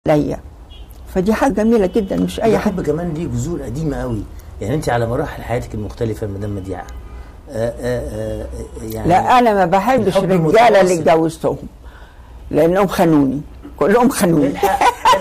ليا فدي حاجه جميله جدا مش اي حد الحب كمان ليه جذور قديمه قوي يعني انت على مراحل حياتك المختلفه مدام مديعه آه، آه، آه، يعني لا انا ما بحبش الحب الرجاله اللي المتواصل. اتجوزتهم لانهم خانوني كلهم خانوني الحق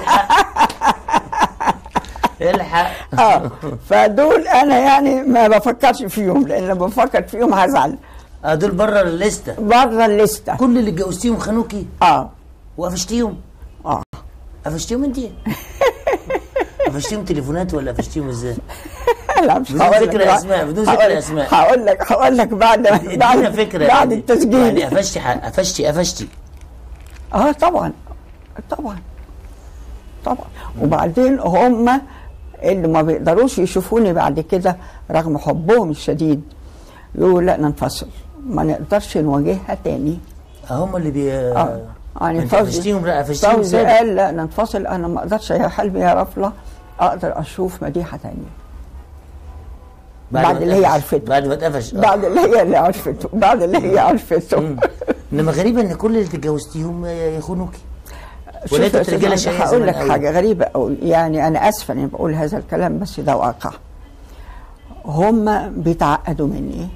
الحق اه فدول انا يعني ما بفكرش فيهم لان لما بفكر فيهم هزعل اه دول بره الليسته بره الليسته كل اللي اتجوزتيهم خانوكي اه وقفشتيهم اه قفشتيهم انت قفشتيهم تليفونات ولا قفشتيهم ازاي؟ لا مش بدون هقول ذكر لك أسماء، بدون ذكر هقول- أسماء. هقول لك هقول لك بعد ادينا بعد فكره بعد يعني- التسجيل يعني قفشتي ح- قفشتي قفشتي اه طبعا طبعا طبعا وبعدين هم اللي ما بيقدروش يشوفوني بعد كده رغم حبهم الشديد يقولوا لا ننفصل ما نقدرش نواجهها تاني هم اللي بي اه يعني انت قفشتيهم لا قفشتيهم فوزي ازاي؟ قال لا ننفصل انا ما اقدرش يا حلمي يا رفله اقدر اشوف مديحه تانية بعد ما اللي هي اتقفش. عرفته. بعد ما اتقفش آه. بعد اللي هي اللي عرفته بعد اللي هي عرفته انما غريبه ان كل اللي اتجوزتيهم يخونوكي شوف ولقيت يا أستاذ رجاله عبد، شقيه هقول زمان لك قوي. حاجه غريبه قوي يعني انا اسفه اني بقول هذا الكلام بس ده واقع هم بيتعقدوا مني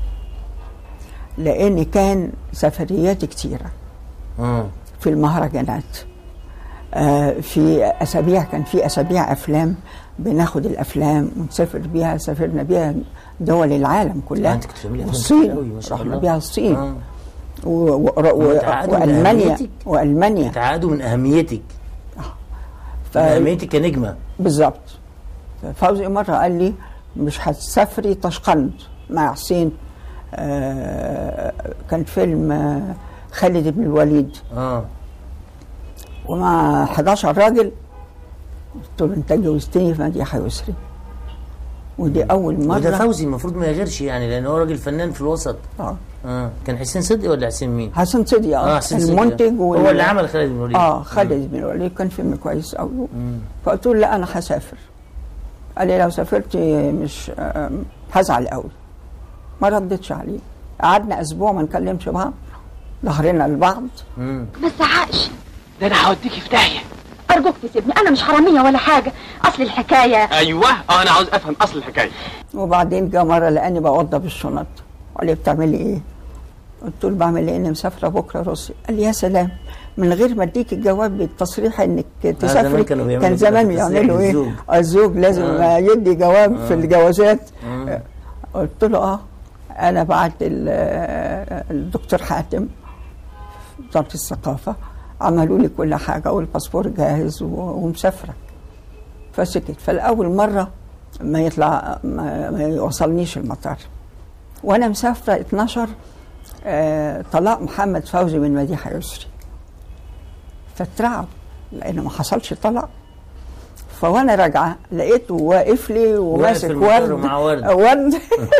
لان كان سفريات كتيره اه في المهرجانات آه، في اسابيع كان في اسابيع افلام بناخد الافلام ونسافر بيها سافرنا بيها دول العالم كلها انت كنت بتعملي أفلام كتير والصين قوي، ما شاء رحنا الله. بيها الصين آه. و- و- و- تعقدوا من والمانيا أهميتك. والمانيا تعقدوا من اهميتك ف- من اهميتك كنجمه بالظبط فوزي مرة قال لي مش هتسافري طشقند مع حسين آه كان فيلم آه خالد بن الوليد اه ومع 11 راجل قلت له انت جوزتني في مديحة يسري ودي أول وده مرة فوزي المفروض ما يغيرش يعني لان هو راجل فنان في الوسط آه. اه كان حسين صدقي ولا حسين مين؟ حسن صدقي اه اه حسين صدقي المنتج هو وال- اللي عمل خالد بن الوليد اه خالد بن الوليد كان فيلم كويس قوي فقلت له لا انا هسافر قال لي لو سافرت مش آه، هزعل قوي ما ردتش عليه قعدنا اسبوع ما نكلمش بعض ظهرنا لبعض مم. ما تزعقش ده انا هوديكي في داهيه ارجوك تسيبني انا مش حراميه ولا حاجه اصل الحكايه ايوه اه انا عاوز افهم اصل الحكايه وبعدين جه مره لقاني بوضب الشنط قال لي بتعملي ايه؟ قلت له بعمل ايه؟ اني مسافره بكره روسيا قال لي يا سلام من غير ما اديك الجواب بالتصريح انك تسافري زمان كانوا بيعملوا كان كده زمان في التصريح بيعملوا ايه؟ للزوج. الزوج لازم آه. يدي جواب في الجوازات آه. قلت له اه انا بعت ال- آه، الدكتور حاتم في وزاره الثقافه عملوا لي كل حاجه والباسبور جاهز و- ومسافره فسكت فالاول مره ما يطلع ما, ما يوصلنيش المطار وانا مسافره 12 آه طلاق محمد فوزي من مديحه يسري فاترعب لانه ما حصلش طلاق فوانا راجعه لقيته واقف لي وماسك المطار ورد ومعاه ورد. ورد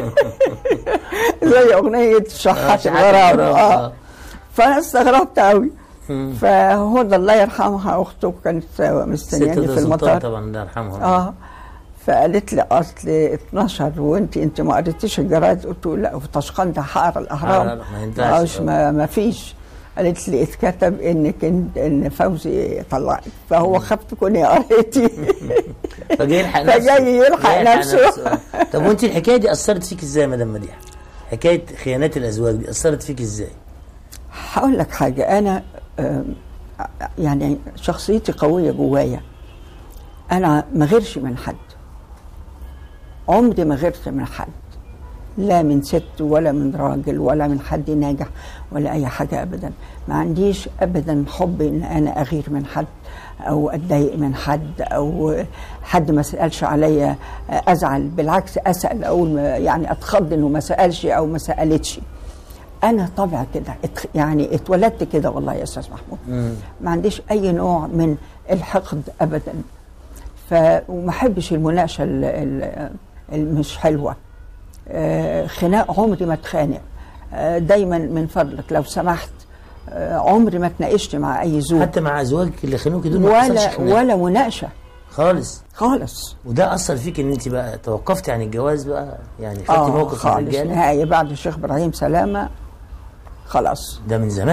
زي اغنيه شحات شحات الغرام الغرام، اه آه. فانا استغربت قوي مم. فهدى الله يرحمها اخته كانت ست مستنياني ده في سلطان المطار طبعا الله يرحمها اه فقالت لي اصل 12 وانت انت ما قريتيش الجرايد قلت له لا في طشقند هقرا الاهرام آه، لا، ما ينفعش. مش- ما, ما فيش قالت لي اتكتب انك انت ان فوزي طلعك فهو خاف تكوني قريتي فجاي يلحق نفسه فجاي يلحق نفسه. آه. طب وانت الحكايه دي اثرت فيك ازاي يا مدام مديحه؟ حكايه خيانات الازواج دي اثرت فيك ازاي؟ هقول لك حاجه انا آم، يعني شخصيتي قويه جوايا انا ما غيرش من حد عمري ما غيرت من حد لا من ست ولا من راجل ولا من حد ناجح ولا اي حاجه ابدا ما عنديش ابدا حب ان انا اغير من حد او اتضايق من حد او حد ما سالش عليا ازعل بالعكس اسال اقول ما- يعني اتخض انه ما سالش او ما سالتش انا طبع كده ات- يعني اتولدت كده والله يا استاذ محمود ما عنديش اي نوع من الحقد ابدا ف وما احبش المناقشه ال- ال- المش حلوه آه، خناق عمري ما اتخانق آه، دايما من فضلك لو سمحت آه، عمري ما اتناقشت مع اي زوج حتى مع ازواجك اللي خانوكي دول ما حصلش ولا خناق ولا مناقشه خالص خالص وده اثر فيك ان انت بقى توقفتي عن الجواز بقى يعني خدتي اه موقف من خالص الرجاله نهائي بعد الشيخ ابراهيم سلامه خلاص ده من زمان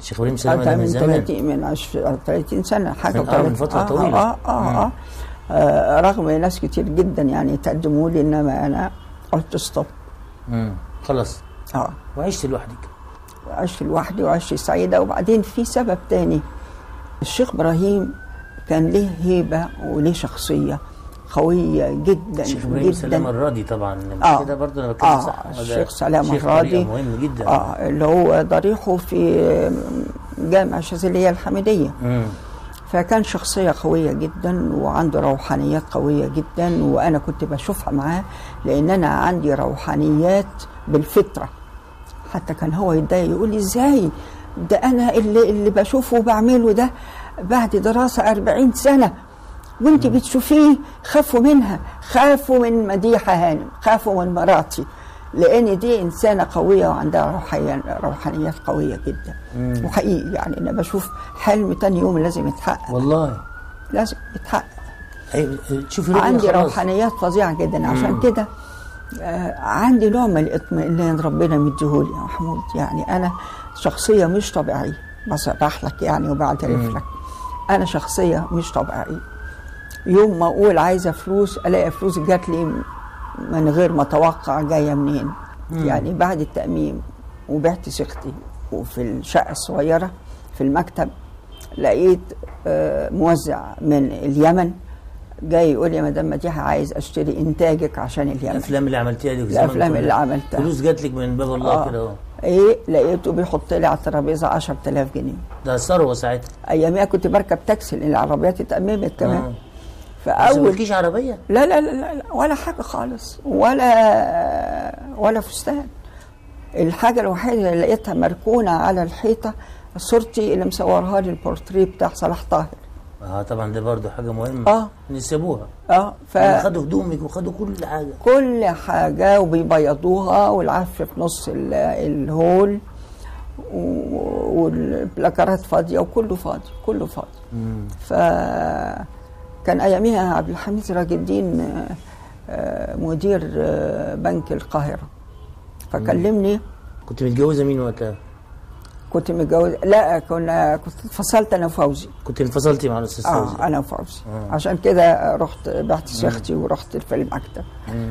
الشيخ ابراهيم سلامه ده من من زمان 30 من 20 30 سنه حاجه من- آه، من وتلاتين- فترة آه طويلة. آه آه, آه, آه رغم ناس كتير جدا يعني تقدموا لي انما انا قلت ستوب مم. خلاص اه وعشت لوحدك عشت لوحدي وعشت سعيده وبعدين في سبب تاني الشيخ ابراهيم كان له هيبه وله شخصيه قويه جدا الشيخ ابراهيم سلامه جدا الراضي طبعا آه. كده برضه انا بتكلم اه صح وده الشيخ سلام شيخ الراضي طريقة مهم جدا اه اللي هو ضريحه في جامع الشاذليه الحميديه مم. فكان شخصية قوية جدا وعنده روحانيات قوية جدا وأنا كنت بشوفها معاه لأن أنا عندي روحانيات بالفطرة حتى كان هو يتضايق يقول لي إزاي ده أنا اللي, اللي بشوفه وبعمله ده بعد دراسة أربعين سنة وانت بتشوفيه خافوا منها خافوا من مديحة هانم خافوا من مراتي لان دي انسانه قويه وعندها روحيا روحانيات قويه جدا وحقيقي يعني انا بشوف حلم تاني يوم لازم يتحقق والله لازم يتحقق أيوة، شوفي رؤية عندي خلاص. روحانيات فظيعه جدا عشان كده آه عندي نوع من الاطمئنان ربنا مديهولي يا محمود يعني انا شخصيه مش طبيعيه بصرح لك يعني وبعترف لك انا شخصيه مش طبيعيه يوم ما اقول عايزه فلوس الاقي فلوس جات لي من غير ما اتوقع جايه منين يعني بعد التاميم وبعت ثقتي وفي الشقه الصغيره في المكتب لقيت آه، موزع من اليمن جاي يقول لي يا مدام مديحه عايز اشتري انتاجك عشان اليمن الافلام اللي عملتيها دي والزمن الأفلام كله. اللي عملتها. فلوس جات لك من باب الله آه. كده اهو ايه لقيته بيحط لي على الترابيزه 10000 جنيه ده ثروه ساعتها اياميها كنت بركب تاكسي لان العربيات اتأممت آه. كمان بس فاول مالكيش عربيه لا لا لا لا لا، ولا حاجة خالص ولا ولا فستان الحاجة الوحيدة اللي لقيتها مركونة على الحيطة صورتي اللي مصورها لي البورتريه بتاع صلاح طاهر اه طبعا ده برضه حاجه مهمه اه ان يسيبوها اه خدوا هدومك وخدوا كل حاجه فكل حاجة وبيبيضوها والعفش في نص ال- الهول و- والبلاكارات فاضية وكله فاضي كله فاضي ف كان اياميها عبد الحميد سراج الدين آه، آه، مدير آه، بنك القاهره فكلمني كنت متجوزه مين وقتها؟ كنت متجوز لا كنا كنت اتفصلت انا وفوزي كنت انفصلتي مع الاستاذ فوزي اه انا وفوزي عشان كده رحت بعت شيختي ورحت في المكتب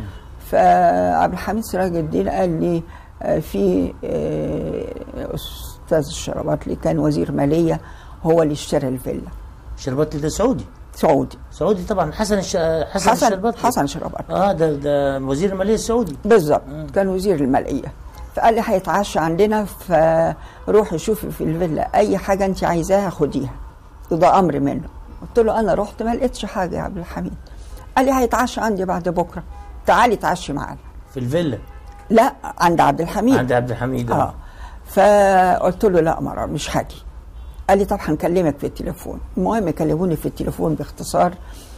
فعبد الحميد سراج الدين قال لي آه، في آه، استاذ الشرباتلي كان وزير ماليه هو اللي اشترى الفيلا شربات ده سعودي سعودي سعودي طبعا حسن الش... حسن, حسن الشربات حسن شرباتلي اه ده ده وزير الماليه السعودي بالظبط كان وزير الماليه فقال لي هيتعشى عندنا فروحي شوفي في الفيلا اي حاجه انت عايزاها خديها وده امر منه قلت له انا رحت ما لقيتش حاجه يا عبد الحميد قال لي هيتعشى عندي بعد بكره تعالي تعشي معانا في الفيلا لا عند عبد الحميد عند عبد الحميد اه فقلت له لا مرة مش هاجي قال لي طب هنكلمك في التليفون المهم كلموني في التليفون باختصار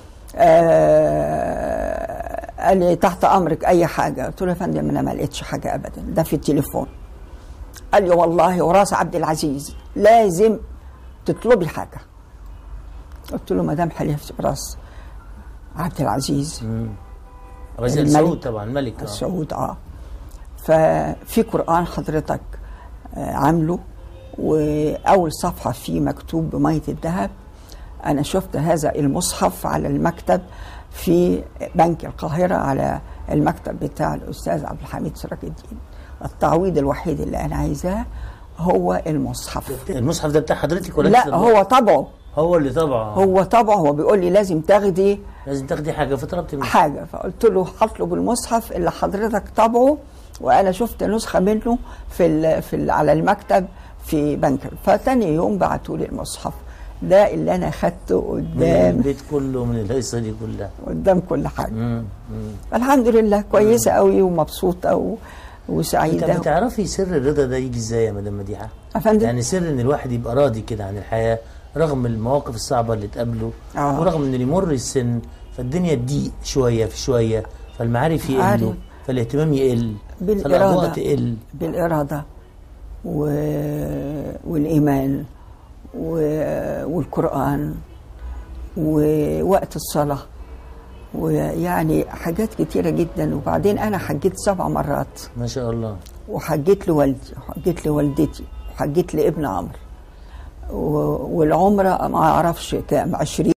آه قال لي تحت امرك اي حاجه قلت له يا فندم انا ما لقيتش حاجه ابدا ده في التليفون قال لي والله وراس عبد العزيز لازم تطلبي حاجه قلت له ما دام حلفت براس عبد العزيز وزير الملك. سعود طبعا الملك آه. السعود اه ففي قرآن حضرتك آه، عامله وأول صفحة فيه مكتوب بمية الذهب أنا شفت هذا المصحف على المكتب في بنك القاهرة على المكتب بتاع الأستاذ عبد الحميد سراج الدين التعويض الوحيد اللي أنا عايزاه هو المصحف المصحف ده بتاع حضرتك ولا لا أنت هو طبعه هو اللي طبعه هو طبعه هو بيقول لي لازم تاخدي لازم تاخدي حاجه فطلبت منه حاجه فقلت له هطلب المصحف اللي حضرتك طبعه وانا شفت نسخه منه في ال في ال على المكتب في بنك فتاني يوم بعتوا لي المصحف ده اللي انا خدته من قدام البيت كله من الهيصه دي كلها قدام كل حاجه مم. مم. الحمد لله كويسه قوي ومبسوطه و- انت وسعيده بتعرفي سر الرضا ده يجي ازاي يا مدام مديحه؟ افندم يعني سر ان الواحد يبقى راضي كده عن الحياه رغم المواقف الصعبه اللي تقابله آه. ورغم ان يمر السن فالدنيا تضيق شويه في شويه فالمعارف يقلوا عارف. فالاهتمام يقل بالإرادة. فالاضواء تقل بالإرادة و... والإيمان و... والقرآن ووقت الصلاة ويعني حاجات كتيرة جدا وبعدين أنا حجيت سبع مرات ما شاء الله وحجيت لوالدي وحجيت لوالدتي وحجيت لابن عمرو و- والعمره ما اعرفش كام 20